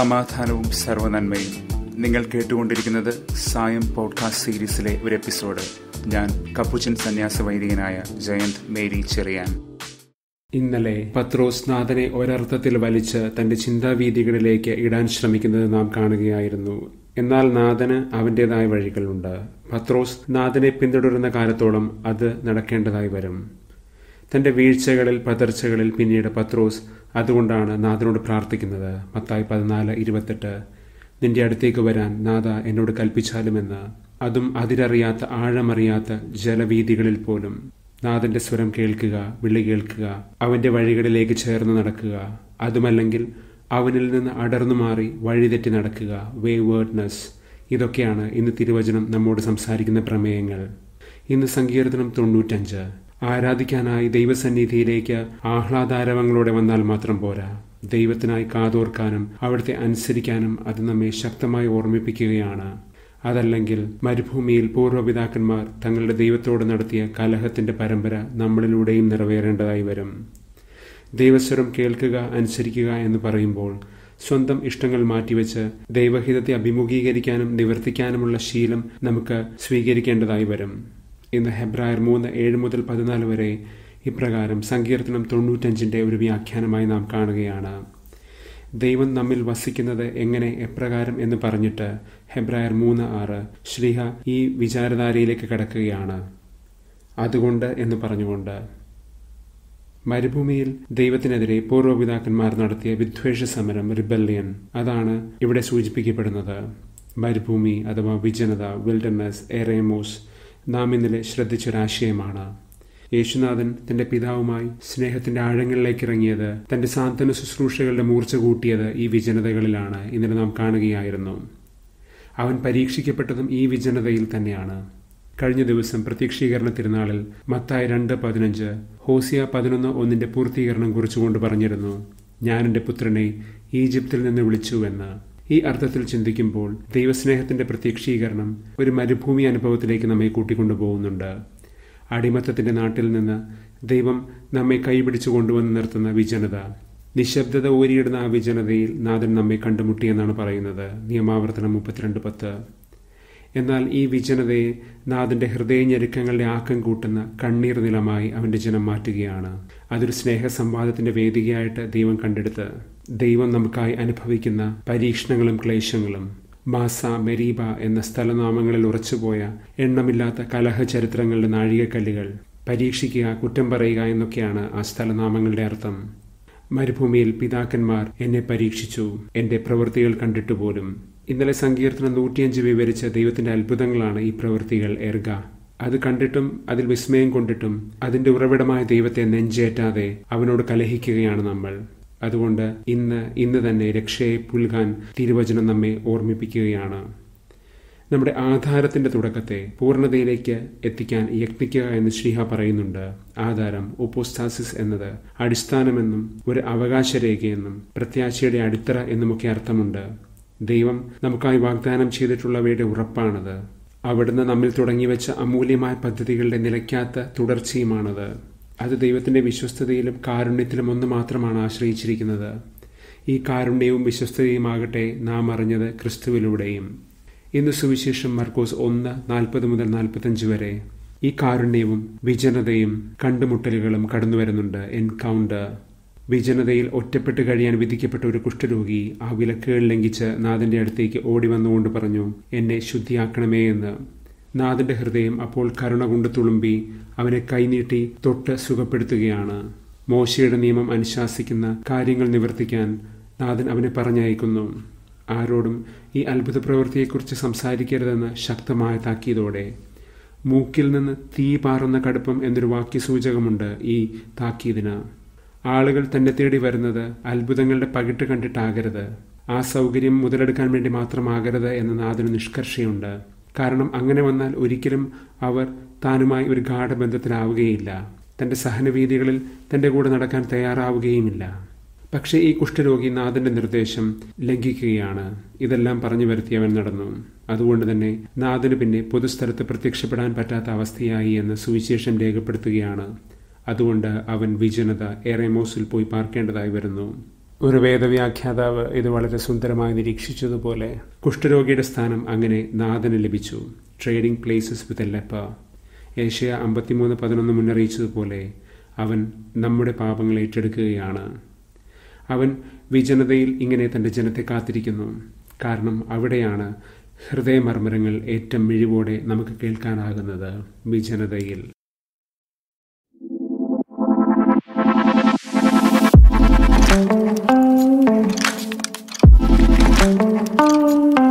സമാധാനവും സർവനന്മയും നിങ്ങൾ കേട്ടുകൊണ്ടിരിക്കുന്നത് സായം പോഡ്കാസ്റ്റ് സീരീസിലെ ഒരു എപ്പിസോഡ് ഞാൻ കപ്പുച്ചൻ സന്യാസ വൈദികനായ ജയന്ത് മേരി ചെറിയാൻ ഇന്നലെ പത്രോസ് നാഥനെ ഒരർത്ഥത്തിൽ വലിച്ച് തന്റെ ചിന്താവീതികളിലേക്ക് ഇടാൻ ശ്രമിക്കുന്നത് നാം കാണുകയായിരുന്നു എന്നാൽ നാഥന് അവന്റേതായ വഴികളുണ്ട് പത്രോസ് നാഥനെ പിന്തുടരുന്ന കാലത്തോളം അത് നടക്കേണ്ടതായി വരും തന്റെ വീഴ്ചകളിൽ പതർച്ചകളിൽ പിന്നീട് പത്രോസ് അതുകൊണ്ടാണ് നാഥനോട് പ്രാർത്ഥിക്കുന്നത് മത്തായി പതിനാല് ഇരുപത്തെട്ട് നിന്റെ അടുത്തേക്ക് വരാൻ നാഥ എന്നോട് കൽപ്പിച്ചാലുമെന്ന് അതും അതിരറിയാത്ത ആഴമറിയാത്ത ജലവീതികളിൽ പോലും നാഥന്റെ സ്വരം കേൾക്കുക വിളി കേൾക്കുക അവന്റെ വഴികളിലേക്ക് ചേർന്ന് നടക്കുക അതുമല്ലെങ്കിൽ അവനിൽ നിന്ന് അടർന്നു മാറി വഴിതെറ്റി നടക്കുക വേവേർഡ്നെസ് ഇതൊക്കെയാണ് ഇന്ന് തിരുവചനം നമ്മോട് സംസാരിക്കുന്ന പ്രമേയങ്ങൾ ഇന്ന് സങ്കീർത്തനം തൊണ്ണൂറ്റഞ്ച് ആരാധിക്കാനായി ദൈവസന്നിധിയിലേക്ക് ആഹ്ലാദാരവങ്ങളോടെ വന്നാൽ മാത്രം പോരാ ദൈവത്തിനായി കാതോർക്കാനും അവിടുത്തെ അനുസരിക്കാനും അത് നമ്മെ ശക്തമായി ഓർമ്മിപ്പിക്കുകയാണ് അതല്ലെങ്കിൽ മരുഭൂമിയിൽ പൂർവ്വപിതാക്കന്മാർ തങ്ങളുടെ ദൈവത്തോട് നടത്തിയ കലഹത്തിന്റെ പരമ്പര നമ്മളിലൂടെയും നിറവേറേണ്ടതായി വരും ദൈവസ്വരം കേൾക്കുക അനുസരിക്കുക എന്ന് പറയുമ്പോൾ സ്വന്തം ഇഷ്ടങ്ങൾ മാറ്റിവെച്ച് ദൈവഹിതത്തെ അഭിമുഖീകരിക്കാനും നിവർത്തിക്കാനുമുള്ള ശീലം നമുക്ക് സ്വീകരിക്കേണ്ടതായി വരും ഇന്ന് ഹെബ്രായർ മൂന്ന് ഏഴ് മുതൽ പതിനാല് വരെ ഇപ്രകാരം സങ്കീർത്തനം തൊണ്ണൂറ്റഞ്ചിന്റെ ഒരു വ്യാഖ്യാനമായി നാം കാണുകയാണ് ദൈവം നമ്മിൽ വസിക്കുന്നത് എങ്ങനെ എപ്രകാരം എന്ന് പറഞ്ഞിട്ട് ഹെബ്രായർ മൂന്ന് ആറ് ശ്രീഹ ഈ വിചാരധാരയിലേക്ക് കടക്കുകയാണ് അതുകൊണ്ട് എന്ന് പറഞ്ഞുകൊണ്ട് മരുഭൂമിയിൽ ദൈവത്തിനെതിരെ പൂർവ്വപിതാക്കന്മാർ നടത്തിയ വിദ്വേഷ സമരം റിബല്യൻ അതാണ് ഇവിടെ സൂചിപ്പിക്കപ്പെടുന്നത് മരുഭൂമി അഥവാ വിജനത വിൽഡർനെസ് എറേമോസ് നാം ഇന്നലെ ശ്രദ്ധിച്ചൊരാശയമാണ് യേശുനാഥൻ തന്റെ പിതാവുമായി സ്നേഹത്തിന്റെ ആഴങ്ങളിലേക്ക് ഇറങ്ങിയത് തന്റെ സാന്ത്വന ശുശ്രൂഷകളുടെ മൂർച്ച കൂട്ടിയത് ഈ വിജനതകളിലാണ് ഇന്നലെ നാം കാണുകയായിരുന്നു അവൻ പരീക്ഷിക്കപ്പെട്ടതും ഈ വിജനതയിൽ തന്നെയാണ് കഴിഞ്ഞ ദിവസം പ്രത്യക്ഷീകരണ തിരുനാളിൽ മത്തായ രണ്ട് പതിനഞ്ച് ഹോസിയ പതിനൊന്ന് ഒന്നിന്റെ പൂർത്തീകരണം കുറിച്ചുകൊണ്ട് പറഞ്ഞിരുന്നു ഞാൻ എന്റെ പുത്രനെ ഈജിപ്തിൽ നിന്ന് വിളിച്ചുവെന്ന് ഈ അർത്ഥത്തിൽ ചിന്തിക്കുമ്പോൾ ദൈവസ്നേഹത്തിന്റെ പ്രത്യക്ഷീകരണം ഒരു മരുഭൂമി അനുഭവത്തിലേക്ക് നമ്മെ കൂട്ടിക്കൊണ്ടുപോകുന്നുണ്ട് അടിമത്തത്തിന്റെ നാട്ടിൽ നിന്ന് ദൈവം നമ്മെ കൈപിടിച്ചു കൊണ്ടുവന്ന് നിർത്തുന്ന വിജനത നിശബ്ദത ഊരിയിടുന്ന ആ വിജനതയിൽ നാഥൻ നമ്മെ കണ്ടുമുട്ടിയെന്നാണ് പറയുന്നത് നിയമാവർത്തനം മുപ്പത്തിരണ്ട് പത്ത് എന്നാൽ ഈ വിജനതയെ നാഥന്റെ ഹൃദയഞെരുക്കങ്ങളുടെ ആക്കം കൂട്ടുന്ന കണ്ണീർ നിലമായി അവന്റെ ജനം മാറ്റുകയാണ് അതൊരു സ്നേഹ സംവാദത്തിന്റെ വേദികയായിട്ട് ദൈവം കണ്ടെടുത്ത് ദൈവം നമുക്കായി അനുഭവിക്കുന്ന പരീക്ഷണങ്ങളും ക്ലേശങ്ങളും മാസ മെരീബ എന്ന സ്ഥലനാമങ്ങളിൽ ഉറച്ചുപോയ എണ്ണമില്ലാത്ത കലഹ ചരിത്രങ്ങളുടെ നാഴികക്കല്ലുകൾ പരീക്ഷിക്കുക കുറ്റം പറയുക എന്നൊക്കെയാണ് ആ സ്ഥലനാമങ്ങളുടെ അർത്ഥം മരുഭൂമിയിൽ പിതാക്കന്മാർ എന്നെ പരീക്ഷിച്ചു എന്റെ പ്രവൃത്തികൾ കണ്ടിട്ട് പോലും ഇന്നലെ സങ്കീർത്തനം നൂറ്റിയഞ്ച് വിവരിച്ച ദൈവത്തിന്റെ അത്ഭുതങ്ങളാണ് ഈ പ്രവൃത്തികൾ എർഗ അത് കണ്ടിട്ടും അതിൽ വിസ്മയം കൊണ്ടിട്ടും അതിന്റെ ഉറവിടമായ ദൈവത്തെ നെഞ്ചേറ്റാതെ അവനോട് കലഹിക്കുകയാണ് നമ്മൾ അതുകൊണ്ട് ഇന്ന് ഇന്ന് തന്നെ രക്ഷയെ പുൽകാൻ തിരുവചനം നമ്മെ ഓർമ്മിപ്പിക്കുകയാണ് നമ്മുടെ ആധാരത്തിന്റെ തുടക്കത്തെ പൂർണ്ണതയിലേക്ക് എത്തിക്കാൻ യത്നിക്കുക എന്ന് ശ്രീഹ പറയുന്നുണ്ട് ആധാരം ഒപ്പോസ്താസിസ് എന്നത് അടിസ്ഥാനമെന്നും ഒരു അവകാശരേഖയെന്നും പ്രത്യാശയുടെ അടിത്തറ എന്നുമൊക്കെ അർത്ഥമുണ്ട് ദൈവം നമുക്കായി വാഗ്ദാനം ചെയ്തിട്ടുള്ളവയുടെ ഉറപ്പാണത് അവിടുന്ന് നമ്മിൽ തുടങ്ങിവെച്ച അമൂല്യമായ പദ്ധതികളുടെ നിലയ്ക്കാത്ത തുടർച്ചയുമാണത് അത് ദൈവത്തിന്റെ വിശ്വസ്തതയിലും കാരുണ്യത്തിലും ഒന്ന് മാത്രമാണ് ആശ്രയിച്ചിരിക്കുന്നത് ഈ കാരുണ്യവും വിശ്വസ്തതയുമാകട്ടെ നാം അറിഞ്ഞത് ക്രിസ്തുവിലൂടെയും ഇന്ന് സുവിശേഷം മർക്കോസ് ഒന്ന് നാൽപ്പത് മുതൽ നാൽപ്പത്തഞ്ച് വരെ ഈ കാരുണ്യവും വിജനതയും കണ്ടുമുട്ടലുകളും കടന്നു വരുന്നുണ്ട് എൻകൗണ്ടർ വിജനതയിൽ ഒറ്റപ്പെട്ട് കഴിയാൻ വിധിക്കപ്പെട്ട ഒരു കുഷ്ഠരോഗി ആ വിലക്കുകൾ ലംഘിച്ച് നാഥന്റെ അടുത്തേക്ക് ഓടി വന്നുകൊണ്ട് പറഞ്ഞു എന്നെ ശുദ്ധിയാക്കണമേ എന്ന് നാഥന്റെ ഹൃദയം അപ്പോൾ കരുണ കൊണ്ട് തുളുമ്പി അവനെ കൈനീട്ടി തൊട്ട് സുഖപ്പെടുത്തുകയാണ് മോശയുടെ നിയമം അനുശാസിക്കുന്ന കാര്യങ്ങൾ നിവർത്തിക്കാൻ നാഥൻ അവനെ പറഞ്ഞയക്കുന്നു ആരോടും ഈ അത്ഭുത പ്രവൃത്തിയെക്കുറിച്ച് സംസാരിക്കരുതെന്ന് ശക്തമായ താക്കീതോടെ മൂക്കിൽ നിന്ന് തീ പാറുന്ന കടുപ്പം എന്നൊരു വാക്യസൂചകമുണ്ട് ഈ താക്കീതിന് ആളുകൾ തന്നെ തേടി വരുന്നത് അത്ഭുതങ്ങളുടെ പകിട്ട് കണ്ടിട്ടാകരുത് ആ സൗകര്യം മുതലെടുക്കാൻ വേണ്ടി മാത്രമാകരുത് എന്ന നാഥന് നിഷ്കർഷയുണ്ട് കാരണം അങ്ങനെ വന്നാൽ ഒരിക്കലും അവർ താനുമായി ഒരു ഗാഠബന്ധത്തിലാവുകയില്ല തന്റെ സഹനവീതികളിൽ തന്റെ കൂടെ നടക്കാൻ തയ്യാറാവുകയുമില്ല പക്ഷേ ഈ കുഷ്ഠരോഗി നാഥന്റെ നിർദ്ദേശം ലംഘിക്കുകയാണ് ഇതെല്ലാം പറഞ്ഞു വരുത്തി അവൻ നടന്നു അതുകൊണ്ട് തന്നെ നാഥന് പിന്നെ പൊതുസ്ഥലത്ത് പ്രത്യക്ഷപ്പെടാൻ പറ്റാത്ത അവസ്ഥയായി എന്ന് സുവിശേഷം രേഖപ്പെടുത്തുകയാണ് അതുകൊണ്ട് അവൻ വിജനത എറേമോസിൽ പോയി പാർക്കേണ്ടതായി വരുന്നു ഒരു വേദവ്യാഖ്യാതാവ് ഇത് വളരെ സുന്ദരമായി നിരീക്ഷിച്ചതുപോലെ കുഷ്ഠരോഗിയുടെ സ്ഥാനം അങ്ങനെ നാഥന് ലഭിച്ചു ട്രേഡിംഗ് പ്ലേസസ് വിത്ത് എ ലെപ്പ ഏഷ്യ അമ്പത്തിമൂന്ന് പതിനൊന്ന് മുന്നറിയിച്ചതുപോലെ അവൻ നമ്മുടെ പാപങ്ങൾ ഏറ്റെടുക്കുകയാണ് അവൻ വിജനതയിൽ ഇങ്ങനെ തന്റെ ജനത്തെ കാത്തിരിക്കുന്നു കാരണം അവിടെയാണ് ഹൃദയമർമ്മരങ്ങൾ ഏറ്റവും മിഴിവോടെ നമുക്ക് കേൾക്കാനാകുന്നത് വിജനതയിൽ thank you